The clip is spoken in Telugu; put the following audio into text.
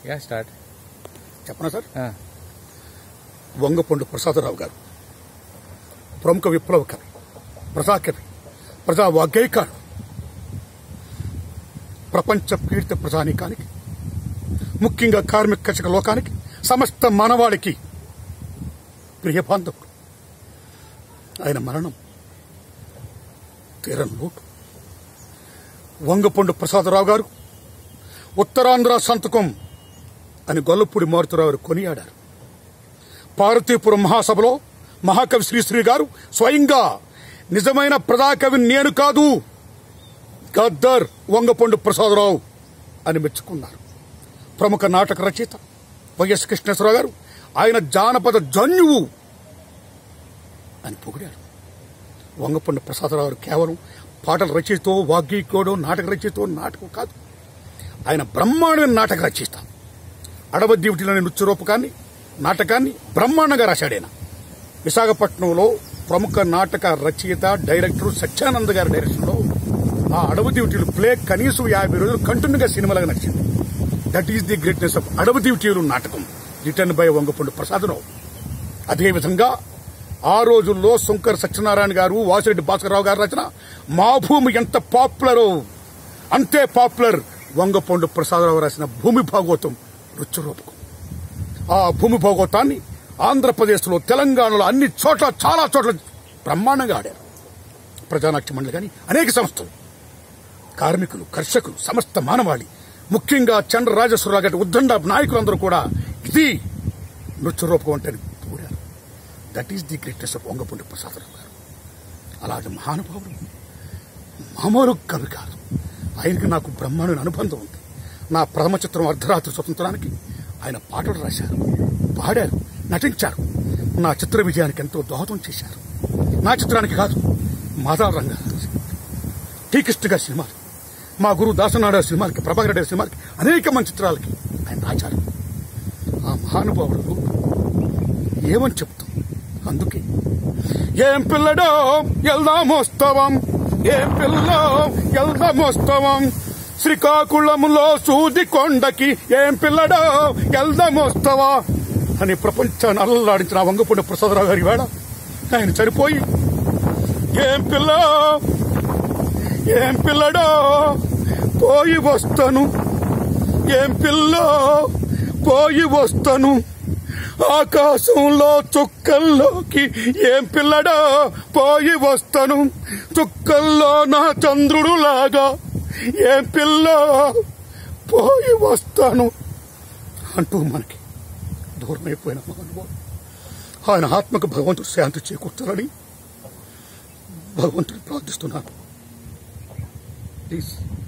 యా స్టార్ట్ చెప్పనా సార్ వంగపండు ప్రసాదరావు గారు ప్రముఖ విప్లవ కవి ప్రజాకవి ప్రజా వాగ్గేయకారు ప్రపంచ పీడిత ప్రజానీకానికి ముఖ్యంగా కార్మిక కచక లోకానికి సమస్త మానవాళికి ప్రియబాంధవుడు ఆయన మరణం తీరం లోటు వంగపండు ప్రసాదరావు గారు ఉత్తరాంధ్ర సంతకం అని గొల్లపూడి మారుతురావు గారు కొనియాడారు పార్వతీపురం మహాసభలో మహాకవి శ్రీశ్రీ గారు స్వయంగా నిజమైన ప్రజాకవి నేను కాదు గద్దర్ వంగపండు ప్రసాదరావు అని మెచ్చుకున్నారు ప్రముఖ నాటక రచయిత వైఎస్ కృష్ణేశ్వరరావు గారు ఆయన జానపద జన్యువు అని పొగిడారు వంగపండు ప్రసాదరావు గారు కేవలం పాటల రచయితో వాగ్గీకోడు నాటక రచయితో నాటకం కాదు ఆయన బ్రహ్మాండమైన నాటక రచయిత అడవ డ్యూటీలోని నృత్య రూపకాన్ని నాటకాన్ని బ్రహ్మాండంగా రాశాడాయన విశాఖపట్నంలో ప్రముఖ నాటక రచయిత డైరెక్టర్ సత్యానంద్ గారి డైరెక్షన్లో ఆ అడవి డ్యూటీలు ప్లే కనీసం యాభై రోజులు కంటిన్యూగా సినిమాలుగా నడిచింది that is the greatness of అడవి డ్యూటీలు నాటకం రిటర్న్ బై వంగపండు ప్రసాదరావు అదేవిధంగా ఆ రోజుల్లో శంకర్ సత్యనారాయణ గారు వాసిరెడ్డి భాస్కరరావు గారు రచన మా భూమి ఎంత పాపులరో అంతే పాపులర్ వంగపండు ప్రసాదరావు రాసిన భూమి భాగవతం రుచిరూపకం ఆ భూమి భాగవతాన్ని ఆంధ్రప్రదేశ్లో తెలంగాణలో అన్ని చోట్ల చాలా చోట్ల బ్రహ్మాండంగా ఆడారు ప్రజానాట్య మండలి కానీ అనేక సంస్థలు కార్మికులు కర్షకులు సమస్త మానవాళి ముఖ్యంగా చంద్ర రాజేశ్వరరావు గారి ఉద్దండ నాయకులందరూ కూడా ఇది నృత్యరూపకం అంటే కోరారు that is the greatest of Vangapandu Prasadarao garu అలాంటి మహానుభావుడు మామూలు కవి కాదు ఆయనకి నాకు బ్రహ్మాండమైన అనుబంధం ఉంది నా ప్రథమ చిత్రం అర్ధరాత్రి స్వతంత్రానికి ఆయన పాటలు రాశారు పాడారు నటించారు నా చిత్ర విజయానికి ఎంతో దోహదం చేశారు నా చిత్రానికి కాదు మాధవ రంగ టీ కృష్ణ గారి సినిమాలు మా గురువు దాసనాడ సినిమాలకి ప్రభాకర్ రెడ్డి సినిమాలకి అనేక మంది చిత్రాలకి ఆయన రాశారు ఆ మహానుభావుడు ఏమని చెప్తాం అందుకే ఏం పిల్లడో ఎల్దామోస్తవం ఏం పిల్లో ఎల్దామోస్తవం శ్రీకాకుళంలో సూది కొండకి ఏం పిల్లడో ఎల్దామోస్తవా అని ప్రపంచాన్ని అల్లలాడించిన వంగపూడి ప్రసాదరావు గారి వేళ ఆయన చనిపోయి ఏం పిల్ల ఏం పిల్లడో పోయి వస్తాను ఏం పిల్లో పోయి వస్తాను ఆకాశంలో చుక్కల్లోకి ఏం పిల్లడా పోయి వస్తాను చుక్కల్లో నా చంద్రుడు లాగా ఏం పిల్ల పోయి వస్తాను అంటూ మనకి దూరమైపోయిన మహానుభావుడు ఆయన ఆత్మకు భగవంతుడు శాంతి చేకూర్చాలని భగవంతుని ప్రార్థిస్తున్నాను ప్లీజ్